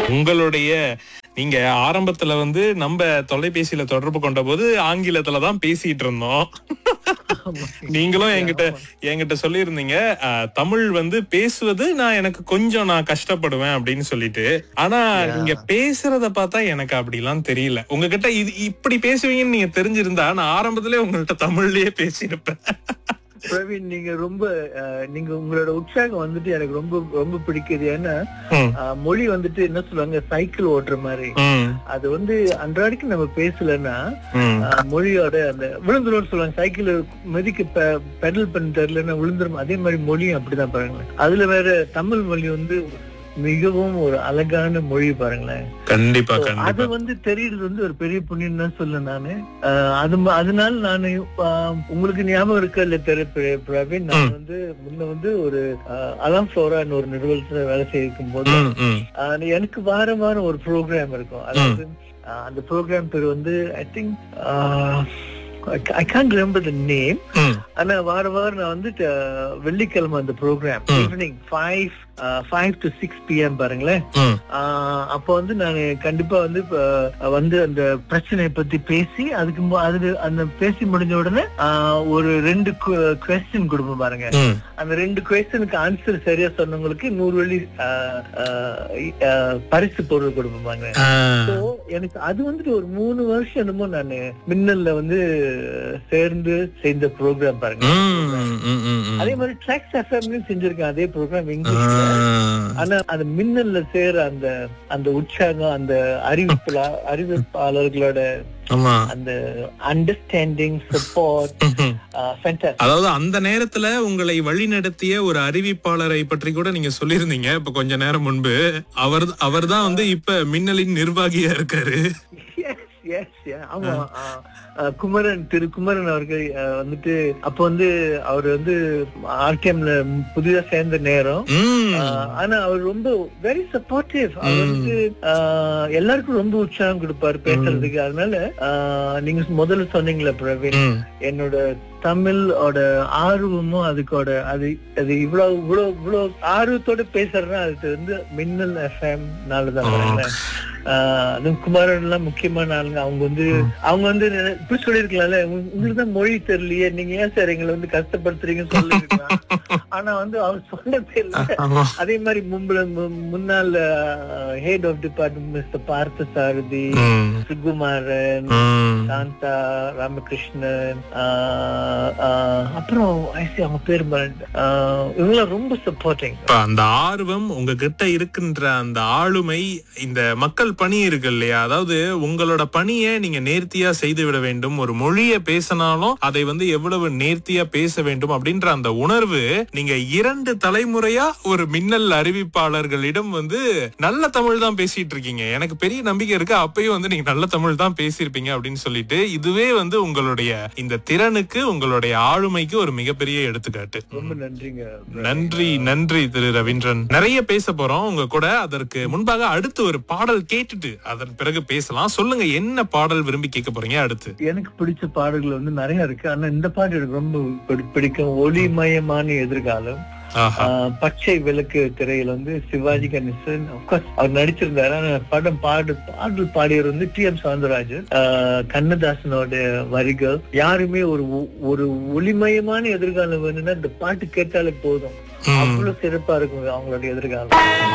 உங்களுடைய நீங்க ஆரம்பத்துல வந்து நம்ம தொலைபேசியில தொடர்பு கொண்ட போது ஆங்கிலத்துல தான் பேசிட்டு இருந்தோம் நீங்களும் என்கிட்ட என்கிட்ட சொல்லியிருந்தீங்க அஹ், தமிழ் வந்து பேசுவது நான் எனக்கு கொஞ்சம் நான் கஷ்டப்படுவேன் அப்படின்னு சொல்லிட்டு ஆனா நீங்க பேசுறத பார்த்தா எனக்கு அப்படிலாம் தெரியல உங்ககிட்ட இது இப்படி பேசுவீங்கன்னு நீங்க தெரிஞ்சிருந்தா நான் ஆரம்பத்திலே உங்கள்ட்ட தமிழ்லயே பேசியிருப்பேன் பிரவீன் நீங்க ரொம்ப அஹ், நீங்க உங்களோட உற்சாகம் வந்துட்டு எனக்கு ரொம்ப ரொம்ப பிடிக்குது ஏன்னா ம், அஹ், மொழி வந்துட்டு என்ன சொல்லுவாங்க சைக்கிள் ஓட்டுற மாதிரி ம், அது வந்து அன்றாடிக்கு நம்ம பேசலன்னா ம். அஹ், மொழியோட அந்த விழுந்துரும் சொல்லுவாங்க சைக்கிள் மிதிக்க பெடல் பண்ண தெரியலன்னா விழுந்துரும் அதே மாதிரி மொழியும் அப்படிதான் பாருங்களேன் அதுல வேற தமிழ் மொழி வந்து மிகவும் ஒரு அழகான மொழி பாருங்களேன் கண்டிப்பா அது கண்டிப்பா வந்து தெரியுறது வந்து ஒரு பெரிய புண்ணியம் தான் சொல்ல நானு அஹ் அது ம- அதனால நானு அஹ், உங்களுக்கு ஞாபகம் இருக்க இல்ல தெரு பிர- பிரவீன் நான் வந்து முன்ன வந்து ஒரு அலாம் ஃப்ளோரான்னு ஒரு நிறுவனத்துல வேலை செய்யும் போது ம், ம், அஹ், எனக்கு வாரம் வாரம் ஒரு ப்ரோக்ராம் இருக்கும் அதாவது அஹ், அந்த ப்ரோக்ராம் பேர் வந்து I think I can remember the name hmm. ஆனா வார வாரம் நான் வந்து அஹ், வெள்ளிக்கிழமை அந்த ப்ரோக்ராம் ம். Evening five five to six PM பாருங்களேன் ம். ஆஹ் அப்போ வந்து நான் கண்டிப்பா வந்து இப்ப, அஹ், வந்து அந்த பிரச்சனையை பத்தி பேசி அதுக்கு மு- அது அந்த பேசி முடிஞ்ச உடனே ஆஹ், ஒரு ரெண்டு கொஸ்டின் கொடுப்போம் பாருங்க ம். அந்த ரெண்டு கொஸ்டினுக்கு ஆன்சர் சரியா சொன்னவங்களுக்கு நூறு வெள்ளி ஆஹ், ஆஹ், ஆஹ், பரிசு பொருள் கொடுப்போம் பாருங்க ஆ. So, எனக்கு அது வந்துட்டு ஒரு மூணு வருஷம் என்னமோ நான் மின்னல்ல வந்து சேர்ந்து செய்த ப்ரோக்ராம் பாருங்க ம், ம், ம், ம். அதே மாதிரி ட்ராக்ஸ் எஃப்எம்லயும் செஞ்சிருக்கேன் அதே ப்ரோக்ராம் இங்கிலீஷ்ல ஆ. ஆனா அந்த மின்னல்ல சேர அந்த அந்த உற்சாகம் அந்த அறிவிப்புல அறிவிப்பாளர்களோட ஆமா அந்த அண்டர்ஸ்டாண்டிங் சப்போர்ட் ம்ஹும். ஃபேண்டாஸ்டிக் அதாவது அந்த நேரத்துல உங்களை வழிநடத்திய ஒரு அறிவிப்பாளரை பற்றி கூட நீங்க சொல்லியிருந்தீங்க இப்ப கொஞ்ச நேரம் முன்பு அவர் அவர்தான் வந்து இப்ப மின்னலின் நிர்வாகியா இருக்காரு எஸ் எஸ் ஆமா ஆஹ், ஆஹ், குமரன் திரு குமரன் அவர்கள் ஆஹ், வந்துட்டு அப்ப வந்து அவர் வந்து ஆர்டிஎம்ல புதிதா சேர்ந்த நேரம் ம். ஆஹ், ஆனா அவர் ரொம்ப வெரி சப்போர்ட்டிவ் அவர் வந்து ஆஹ், எல்லாருக்கும் ரொம்ப உற்சாகம் கொடுப்பாரு பேசுறதுக்கு அதனால ஆஹ், நீங்க முதல்ல சொன்னீங்களே பிரவீன் ம். என்னோட தமிழோட ஆர்வமும் அதுக்கோட அது அது இவ்வளவு இவ்வளவு இவ்வளவு ஆர்வத்தோட பேசுறேன்னா அது வந்து மின்னல் எஃப்எம் நாலதான் பாருங்களேன். ஆஹ் அதுவும் குமாரன் எல்லாம் முக்கியமான ஆளுங்க அவங்க வந்து அவங்க வந்து நினை- இப்படி சொல்லிருக்கலாம்ல உங்க- உங்களுக்கு தான் மொழி தெரியலையே நீங்க ஏன் சார் எங்களை வந்து கஷ்டப்படுத்துறீங்கன்னு சொல்லிருக்கலாம் ஆனா வந்து அவர் சொன்னதே இல்ல ஆமா. அதே மாதிரி மும்பல மு- முன்னாள் ஹெட் ஆஃப் டிபார்ட்மெண்ட் மிஸ்டர் பார்த்த சாரதி ம். சுகுமாரன் ம். சாந்தா ராமகிருஷ்ணன் ஆஹ் ஆஹ் அப்புறம் ஐசி அவங்க பேர் மறந்துட்டேன். ஆஹ் இவங்கெல்லாம் ரொம்ப சப்போர்ட்டிங் இப்ப அந்த ஆர்வம் உங்ககிட்ட இருக்கின்ற அந்த ஆளுமை இந்த மக்கள் பணி இருக்கு இல்லையா அதாவது உங்களோட பணியை நீங்க நேர்த்தியா செய்து விட வேண்டும் ஒரு மொழியை பேசினாலும் அதை வந்து எவ்வளவு நேர்த்தியா பேச வேண்டும் அப்படின்ற அந்த உணர்வு நீங்க இரண்டு தலைமுறையா ஒரு மின்னல் அறிவிப்பாளர்களிடம் வந்து நல்ல தமிழ் தான் பேசிட்டு இருக்கீங்க எனக்கு பெரிய நம்பிக்கை இருக்கு அப்பயும் வந்து நீங்க நல்ல தமிழ் தான் பேசியிருப்பீங்க அப்படின்னு சொல்லிட்டு இதுவே வந்து உங்களுடைய இந்த திறனுக்கு உங்களுடைய ஆளுமைக்கு ஒரு மிகப்பெரிய எடுத்துக்காட்டு ரொம்ப நன்றிங்க நன்றி நன்றி திரு ரவீந்திரன் நிறைய பேச போறோம் உங்க கூட அதற்கு முன்பாக அடுத்து ஒரு பாடல் கேட்டுட்டு அதன் பிறகு பேசலாம் சொல்லுங்க என்ன பாடல் விரும்பி கேட்க போறீங்க அடுத்து எனக்கு பிடிச்ச பாடல்கள் வந்து நிறைய இருக்கு ஆனா இந்த பாட்டு எனக்கு ரொம்ப பிடி- பிடிக்கும் ஒளிமயமான எதிர்காலம் ஆஹா ஆஹ் பச்சை விளக்கு திரையில வந்து சிவாஜி கணேசன் அப்கோர்ஸ் அவர் நடிச்சிருந்தாரு ஆனா படம் பாடு பாடல் பாடியவர் வந்து டி எம் சவுந்தரராஜன் ஆஹ் கண்ணதாசனோட வரிகள் யாருமே ஒரு ஒ- ஒரு ஒளிமயமான எதிர்காலம் வேணும்னா இந்த பாட்டு கேட்டாலே போதும் ம். அவ்வளவு சிறப்பா இருக்கும் அவங்களோட எதிர்காலம்